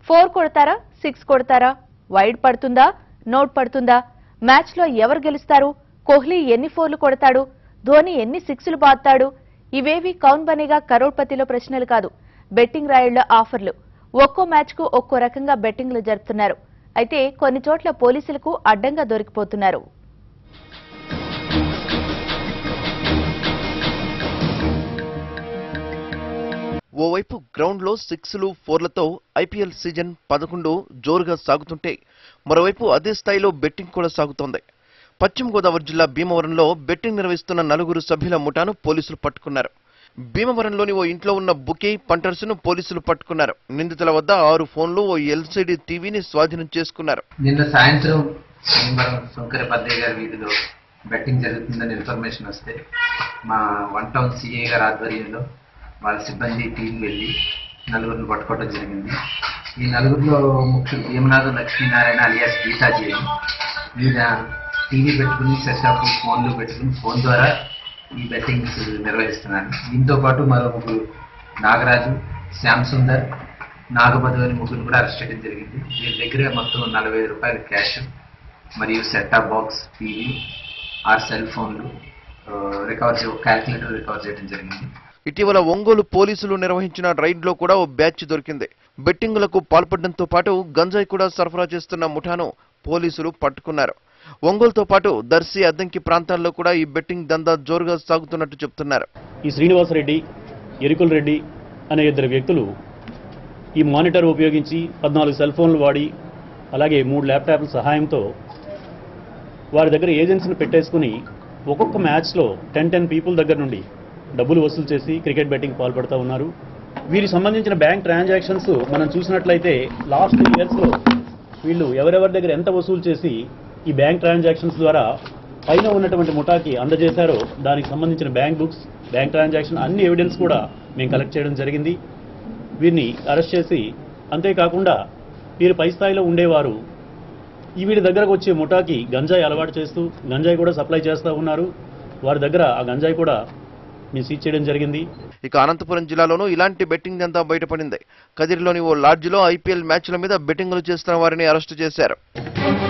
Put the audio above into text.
four కొడతారా six కొడతారా wide పడుతుందా నోట్ పడుతుందా మ్యాచ్ లో ఎవరు గెలుస్తారు కోహ్లీ ఎన్ని ఫోర్లు కొడతాడు ధోని ఎన్ని సిక్స్లు బాస్తాడు ఇవేవి కౌన్ బనేగా కరోడ్పతిలో ప్రశ్నలు కాదు బెట్టింగ్ రాయుళ్ల ఆఫర్లు ఒక్కో మ్యాచ్ కు ఒక్కో రకంగా బెట్టింగ్లు జరుపుతున్నారు అయితే కొన్ని చోట్ల పోలీసులకు అడ్డంగా దొరికిపోతున్నారు ఓవైపు గ్రౌండ్లో సిక్స్లు ఫోర్లతో ఐపీఎల్ సీజన్ పదకొండు జోరుగా సాగుతుంటే మరోవైపు అదే స్థాయిలో బెట్టింగ్ కూడా సాగుతోంది పశ్చిమ గోదావరి జిల్లా భీమవరంలో బెట్టింగ్ నిర్వహిస్తున్న నలుగురు సభ్యుల ముఠాను పోలీసులు పట్టుకున్నారు భీమవరంలోని ఓ ఇంట్లో ఉన్న బుకే పంటర్స్ ను పోలీసులు పట్టుకున్నారు నిందితుల వద్ద ఆరు ఫోన్లు ఓ ఎల్సీడీ టీవీని స్వాధీనం చేసుకున్నారు నిన్న సాయంత్రం భీమవరం శంకర పద్దయ్య గారి వీధిలో బెట్టింగ్ జరుగుతుందని ఇన్ఫర్మేషన్ వస్తే మా వన్ టౌన్ సిఐ గారి ఆధ్వర్యంలో వాళ్ళ సిబ్బంది టీం వెళ్ళి నలుగురిని పట్టుకోవడం జరిగింది ఈ నలుగురిలో ముఖ్య భీమనాథం లక్ష్మీనారాయణ అలియాస్ గీతాజీ అని ఈయన టీవీ పెట్టుకుని సెటప్ ఫోన్లు పెట్టుకుని ఫోన్ ద్వారా ఈ బెట్టింగ్స్ నిర్వహిస్తున్నాను దీంతో పాటు మరో ముగ్గురు నాగరాజు శ్యామ్ సుందర్ నాగమధు అని ముగ్గురు కూడా అరెస్ట్ చేయడం జరిగింది వీరి దగ్గర మొత్తం నలభై ఐదు రూపాయల క్యాష్ మరియు సెట్టాప్ బాక్స్ టీవీ ఆరు సెల్ ఫోన్లు రికవర్ చే క్యాల్కులేటర్ రికవర్ చేయడం జరిగింది ఇటీవల ఒంగోలు పోలీసులు నిర్వహించిన రైడ్లో కూడా ఓ బ్యాచ్ దొరికింది బెట్టింగులకు పాల్పడడంతో పాటు గంజాయి కూడా సరఫరా చేస్తున్న ముఠాను పోలీసులు పట్టుకున్నారు ఒంగోలుతో పాటు దర్శి అద్దంకి ప్రాంతాల్లో కూడా ఈ బెట్టింగ్ దందా జోరుగా సాగుతున్నట్టు చెప్తున్నారు ఈ శ్రీనివాసరెడ్డి ఎరుకుల రెడ్డి అనే ఇద్దరు వ్యక్తులు ఈ మానిటర్ ఉపయోగించి పద్నాలుగు సెల్ ఫోన్లు వాడి అలాగే మూడు ల్యాప్టాప్ల సహాయంతో వారి దగ్గర ఏజెన్సీని పెట్టేసుకుని ఒక్కొక్క మ్యాచ్లో టెన్ టెన్ పీపుల్ దగ్గర నుండి డబ్బులు వసూలు చేసి క్రికెట్ బెట్టింగ్ పాల్పడుతూ ఉన్నారు వీరికి సంబంధించిన బ్యాంక్ ట్రాన్సాక్షన్స్ మనం చూసినట్లయితే లాస్ట్ ఇయర్స్లో వీళ్ళు ఎవరెవరి దగ్గర ఎంత వసూలు చేసి ఈ బ్యాంక్ ట్రాన్సాక్షన్స్ ద్వారా పైన ఉన్నటువంటి ముఠాకి అందజేశారో దానికి సంబంధించిన బ్యాంక్ బుక్స్ బ్యాంక్ ట్రాన్సాక్షన్ అన్ని ఎవిడెన్స్ కూడా మేము కలెక్ట్ చేయడం జరిగింది వీరిని అరెస్ట్ చేసి అంతేకాకుండా వీరు పై స్థాయిలో ఉండేవారు ఈ వీరి దగ్గరకు వచ్చే ముఠాకి గంజాయి అలవాటు చేస్తూ గంజాయి కూడా సప్లై చేస్తూ ఉన్నారు వారి దగ్గర ఆ గంజాయి కూడా మేము సీజ్ చేయడం జరిగింది ఇక అనంతపురం జిల్లాలోనూ ఇలాంటి బెట్టింగ్ దంతా బయటపడింది కదిరిలోని ఓ లాడ్జిలో ఐపీఎల్ మ్యాచ్ల మీద బెట్టింగులు చేస్తున్న వారిని అరెస్టు చేశారు